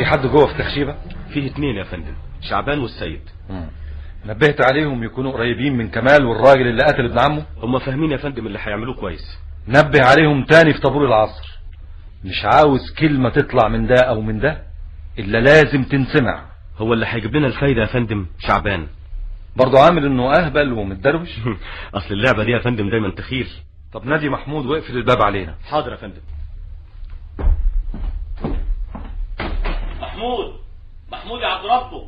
في حد جوه في تخشيبة فيه اتنين يا فندم شعبان والسيد نبهت عليهم يكونوا قريبين من كمال والراجل اللي قتل ابن عمه هم فاهمين يا فندم اللي هيعملوه كويس نبه عليهم تاني في طابور العصر مش عاوز كلمة تطلع من ده او من ده الا لازم تنسمع هو اللي هيجيب لنا الفايدة يا فندم شعبان برضو عامل انه اهبل ومتدروش اصل اللعبة دي يا فندم دايما تخيل طب نادي محمود واقفل الباب علينا حاضر يا فندم محمود محمود يا عبد ربه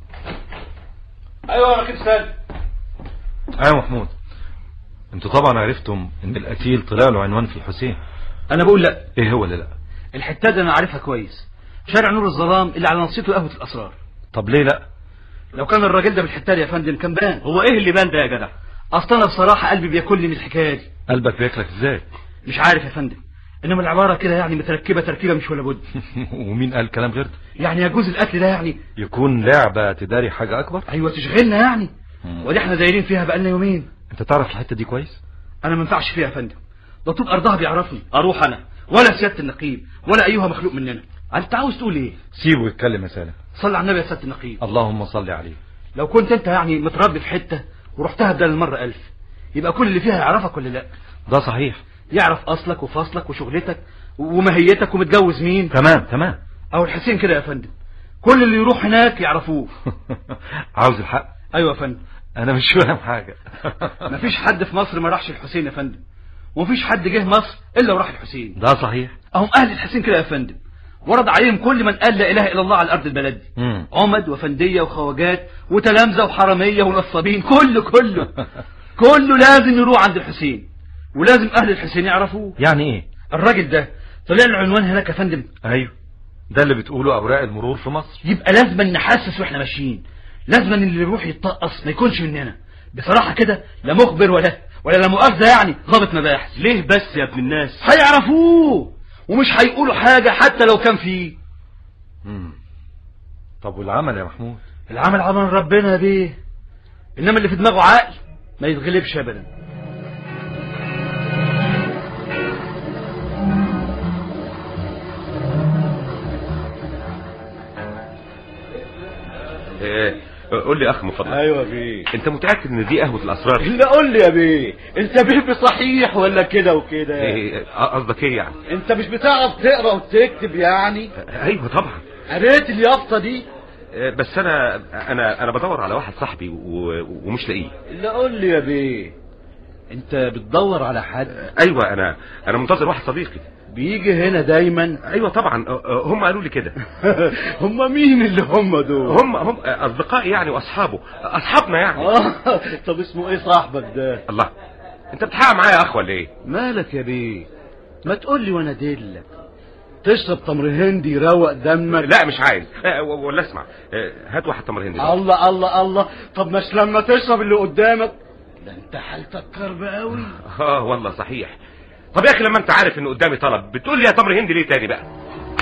ايوه انا كده سالم ايوه محمود انتوا طبعا عرفتم ان القتيل طلع له عنوان في الحسين انا بقول لا ايه هو اللي لا الحته دي انا عارفها كويس شارع نور الظلام اللي على نصيته قهوه الاسرار طب ليه لا لو كان الراجل ده بالحته دي يا فندم كان بان هو ايه اللي بان ده يا جدع اصل انا بصراحه قلبي بياكلني من الحكايه دي قلبك بياكلك ازاي مش عارف يا فندم انما العباره كده يعني متركبه تركيبه مش ولا بد ومين قال كلام غير ده يعني يجوز القتل ده يعني يكون لعبة تداري حاجة اكبر ايوه تشغلنا يعني مم. ودي احنا دايرين فيها بقالنا يومين انت تعرف الحتة دي كويس انا ما ينفعش فيها يا فندم ده طوب ارضها بيعرفني اروح انا ولا سياده النقيب ولا ايها مخلوق مننا انت عاوز تقول ايه سيبه يتكلم يا سالم صلي على النبي يا سياده النقيب اللهم صل عليه لو كنت انت يعني متربي في حته ورحتها بدل المره ألف يبقى كل اللي فيها يعرفك ولا لا ده صحيح يعرف اصلك وفصلك وشغلتك وماهيتك ومتجوز مين تمام تمام او الحسين كده يا فندم كل اللي يروح هناك يعرفوه عاوز الحق ايوه يا فندم انا مش فاهم حاجة مفيش حد في مصر ما راحش الحسين يا فندم ومفيش حد جه مصر الا وراح الحسين ده صحيح اهم اهل الحسين كده يا فندم ورد عليهم كل من قال لا اله الا الله على الارض البلد دي مم. عمد وفنديه وخواجات وتلامذه وحراميه ونصابين كله كله كله لازم يروح عند الحسين ولازم اهل الحسين يعرفوه يعني ايه الراجل ده طلع له عنوان هناك يا فندم ايوه ده اللي بتقوله اوراق المرور في مصر يبقى لازم نحسس واحنا ماشيين لازم ان اللي يروح يتطقص ما يكونش مننا بصراحه كده لا مخبر ولا ولا لا مؤاخذه يعني ضابط مباحث ليه بس يا ابن الناس هيعرفوه ومش هيقولوا حاجه حتى لو كان فيه مم. طب والعمل يا محمود العمل عمل ربنا بيه انما اللي في دماغه عقل ما يتغلبش ابدا إيه قول لي اخ من فضلك ايوه بيه انت متاكد ان دي قهوه الاسرار لا قول لي يا بيه انت بيه صحيح ولا كده وكده إيه، قصدك ايه يعني انت مش بتعرف تقرا وتكتب يعني ايوه طبعا قريت اليافطه دي إيه، بس انا انا انا بدور على واحد صاحبي و- ومش لاقيه لا قول لي يا بيه انت بتدور على حد ايوه انا انا منتظر واحد صديقي بيجي هنا دايما ايوه طبعا أه، أه، هم قالوا لي كده هم مين اللي هم دول هم هم اصدقائي يعني واصحابه اصحابنا يعني آه، طب اسمه ايه صاحبك ده الله انت بتحقق معايا يا اخ ولا ايه مالك يا بيه ما تقول لي وانا ادلك تشرب تمر هندي يروق دمك لا مش عايز أه، و- ولا اسمع أه، هات واحد تمر هندي بقى. الله الله الله طب مش لما تشرب اللي قدامك ده انت حالتك كرب قوي اه والله صحيح طب يا اخي لما انت عارف ان قدامي طلب بتقول لي يا تمر هندي ليه تاني بقى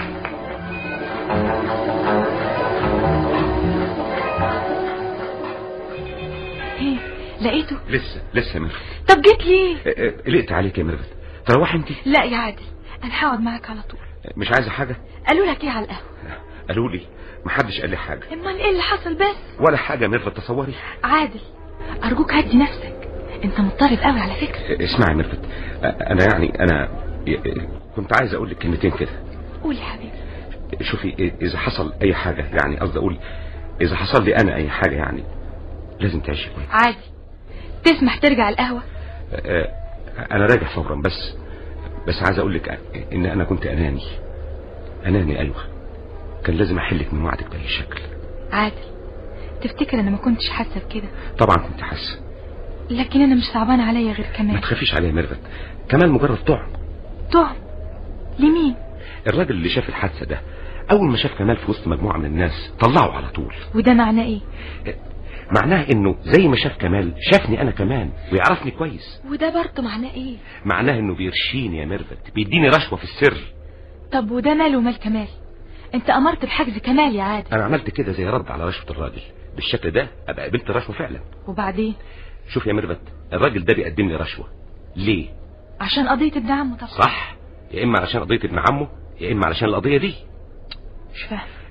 ايه لقيته لسه لسه يا ميرفت طب جيت ليه أه، أه، قلقت عليك يا ميرفت تروح انت لا يا عادل انا هقعد معاك على طول مش عايزه حاجه قالوا لك ايه على القهوه قالوا لي محدش قال لي حاجه امال ايه اللي حصل بس ولا حاجه يا ميرفت تصوري عادل ارجوك هدي نفسك انت مضطرب قوي على فكره أه، اسمعي يا ميرفت أه، انا يعني انا أه، كنت عايز اقول لك كلمتين كده قول يا حبيبي شوفي اذا حصل اي حاجه يعني قصدي اقول اذا حصل لي انا اي حاجه يعني لازم تعيشي كويس عادي تسمح ترجع القهوه أه، انا راجع فورا بس بس عايز اقول لك ان انا كنت اناني اناني ايوه كان لازم احلك من وعدك باي شكل عادل تفتكر انا ما كنتش حاسه بكده طبعا كنت حاسه لكن انا مش صعبان عليا غير ما كمال تخافيش عليا يا ميرفت كمان مجرد طعم طعم لمين الراجل اللي شاف الحادثه ده اول ما شاف كمال في وسط مجموعه من الناس طلعه على طول وده معناه ايه معناه انه زي ما شاف كمال شافني انا كمان ويعرفني كويس وده برضه معناه ايه معناه انه بيرشيني يا ميرفت بيديني رشوه في السر طب وده ماله ومال كمال انت امرت بحجز كمال يا عادل انا عملت كده زي رد على رشوه الراجل بالشكل ده ابقى قبلت الرشوه فعلا وبعدين شوف يا ميرفت الراجل ده بيقدم لي رشوه ليه عشان قضيه الدعم طبعا صح يا اما علشان قضيه ابن عمه يا اما علشان القضيه دي مش فاهم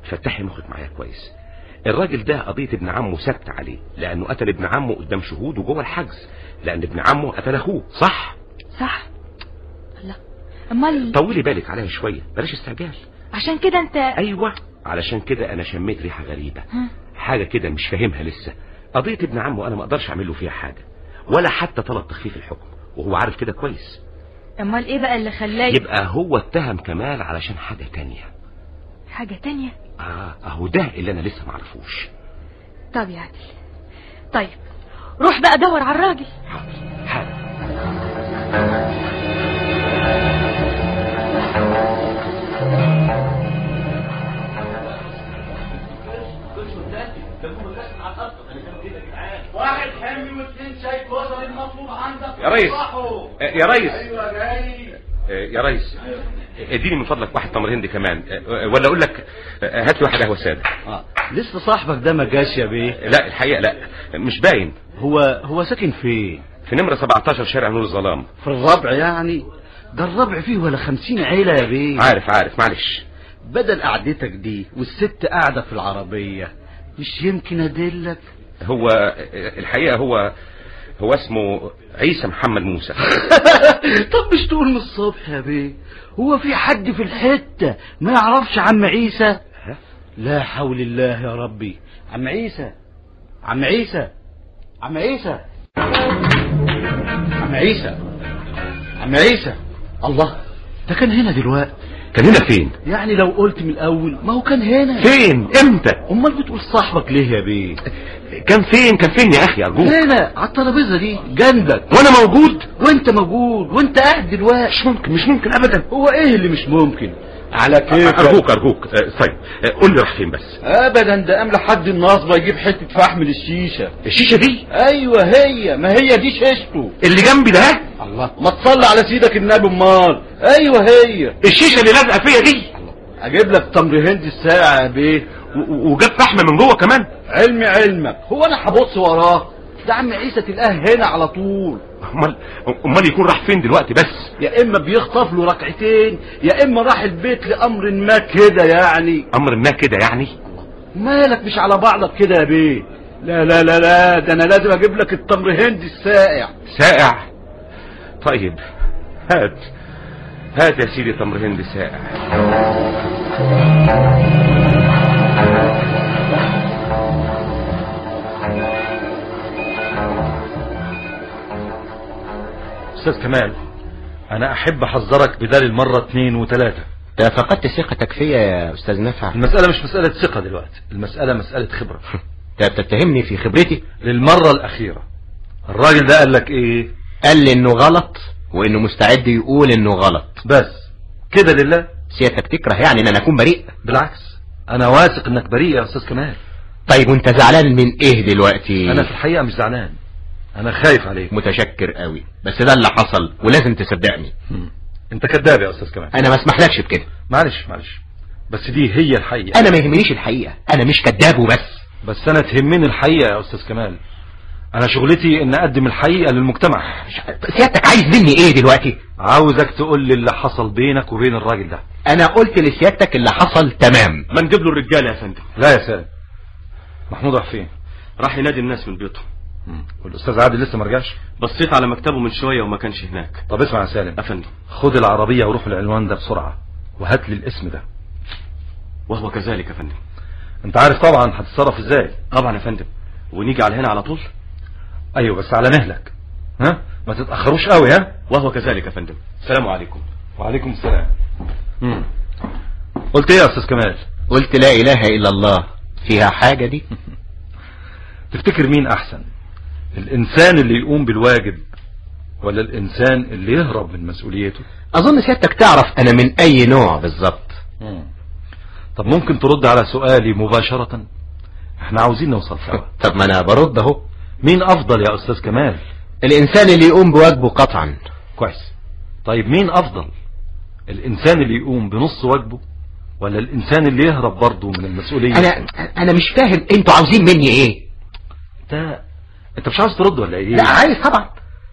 فتحي مخك معايا كويس الراجل ده قضية ابن عمه ثابتة عليه لأنه قتل ابن عمه قدام شهود وجوه الحجز لأن ابن عمه قتل أخوه صح؟ صح الله امال طولي بالك عليها شوية بلاش استعجال عشان كده انت أيوة علشان كده أنا شميت ريحة غريبة ها؟ حاجة كده مش فاهمها لسه قضية ابن عمه أنا ما أقدرش أعمل له فيها حاجة ولا حتى طلب تخفيف الحكم وهو عارف كده كويس امال ايه بقى اللي خلاه يبقى هو اتهم كمال علشان حاجة تانية حاجة تانية آه أهو ده اللي أنا لسه معرفوش طب يا عادل طيب روح بقى دور على الراجل حاضر حاضر واحد حمي واثنين شاي كوزر المطلوب عندك يا ريس صحوا. آه، يا ريس ايوه جاي آه، يا ريس آه، اديني من فضلك واحد تمر هندي كمان آه، ولا اقول لك آه، هات لي واحد قهوه ساده اه لسه صاحبك ده ما جاش يا بيه لا الحقيقه لا مش باين هو هو ساكن فين في نمره 17 شارع نور الظلام في الربع يعني ده الربع فيه ولا خمسين عيلة يا بيه عارف عارف معلش بدل قعدتك دي والست قاعدة في العربية مش يمكن ادلك هو آه، الحقيقه هو هو اسمه عيسى محمد موسى طب مش تقول من الصبح يا بيه هو في حد في الحتة ما يعرفش عم عيسى لا حول الله يا ربي عم عيسى عم عيسى عم عيسى عم عيسى عم عيسى الله ده كان هنا دلوقتي كان هنا فين يعني لو قلت من الاول ما هو كان هنا فين امتى امال بتقول صاحبك ليه يا بيه كان فين كان فين يا اخي ارجوك هنا على الترابيزه دي جنبك وانا موجود وانت موجود وانت قاعد دلوقتي مش ممكن مش ممكن ابدا هو ايه اللي مش ممكن على كيفك ارجوك ارجوك آه، طيب آه، قول لي راح فين بس ابدا ده قام لحد النصبه يجيب حته فحم للشيشه الشيشه دي ايوه هي ما هي دي شيشته اللي جنبي ده الله ما تصلي على سيدك النبي امال ايوه هي الشيشه اللي لازقه فيا دي اجيب لك تمر هندي الساعه يا بيه و- و- وجاب فحم من جوه كمان علمي علمك هو انا هبص وراه ده عم عيسى تلقاه هنا على طول امال امال يكون راح فين دلوقتي بس يا اما بيخطف له ركعتين يا اما راح البيت لامر ما كده يعني امر ما كده يعني مالك مش على بعضك كده يا بيه لا لا لا لا ده انا لازم اجيب لك التمر هندي الساقع سائع طيب هات هات يا سيدي تمر هندي سائع استاذ كمال انا احب احذرك بدال المرة اتنين وتلاتة انت فقدت ثقتك فيا يا استاذ نفع المسألة مش مسألة ثقة دلوقتي المسألة مسألة خبرة انت بتتهمني في خبرتي للمرة الاخيرة الراجل ده قال لك ايه قال لي انه غلط وانه مستعد يقول انه غلط بس كده لله سيادتك تكره يعني ان انا اكون بريء بالعكس انا واثق انك بريء يا استاذ كمال طيب وانت زعلان من ايه دلوقتي انا في الحقيقة مش زعلان انا خايف عليك متشكر قوي بس ده اللي حصل ولازم تصدقني مم. انت كذاب يا استاذ كمال انا ما اسمحلكش بكده معلش معلش بس دي هي الحقيقة انا ما يهمنيش الحقيقة انا مش كذاب وبس بس انا تهمني الحقيقة يا استاذ كمال انا شغلتي ان اقدم الحقيقة للمجتمع سيادتك عايز مني ايه دلوقتي عاوزك تقول لي اللي حصل بينك وبين الراجل ده انا قلت لسيادتك اللي حصل تمام ما نجيب له الرجاله يا فندم لا يا سالم محمود راح فين راح ينادي الناس من بيوتهم مم. والاستاذ عادل لسه ما رجعش بصيت على مكتبه من شويه وما كانش هناك طب اسمع يا سالم يا فندم خد العربية وروح العنوان ده بسرعة وهات لي الاسم ده وهو كذلك يا فندم انت عارف طبعا هتتصرف ازاي طبعا يا فندم ونيجي على هنا على طول ايوه بس على مهلك ها ما تتأخروش قوي ها وهو كذلك يا فندم السلام عليكم وعليكم السلام مم. قلت ايه يا استاذ كمال قلت لا اله الا الله فيها حاجة دي تفتكر مين احسن الانسان اللي يقوم بالواجب ولا الانسان اللي يهرب من مسؤوليته اظن سيادتك تعرف انا من اي نوع بالظبط مم. طب ممكن ترد على سؤالي مباشرة احنا عاوزين نوصل سوا طب ما انا برد اهو مين افضل يا استاذ كمال الانسان اللي يقوم بواجبه قطعا كويس طيب مين افضل الانسان اللي يقوم بنص واجبه ولا الانسان اللي يهرب برضه من المسؤولية انا انا مش فاهم انتوا عاوزين مني ايه انت انت مش عاوز ترد ولا ايه لا عايز طبعا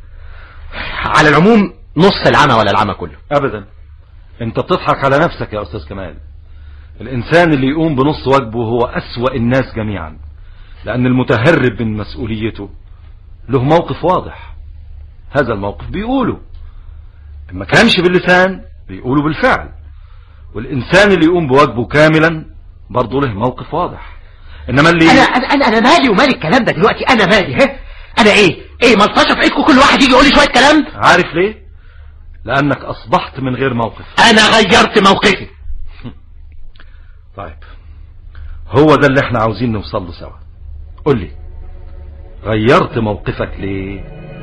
على العموم نص العمى ولا العمى كله ابدا انت بتضحك على نفسك يا استاذ كمال الإنسان اللي يقوم بنص واجبه هو أسوأ الناس جميعا لأن المتهرب من مسؤوليته له موقف واضح هذا الموقف بيقوله ما كانش باللسان بيقوله بالفعل والإنسان اللي يقوم بواجبه كاملا برضه له موقف واضح إنما اللي انا انا انا, أنا مالي ومالي الكلام ده دلوقتي انا مالي ها انا ايه ايه ملطشه في ايدكم كل واحد يجي يقول لي شويه كلام عارف ليه لأنك أصبحت من غير موقف انا غيرت موقفي طيب هو ده اللي احنا عاوزين نوصل له سوا قول لي غيرت موقفك ليه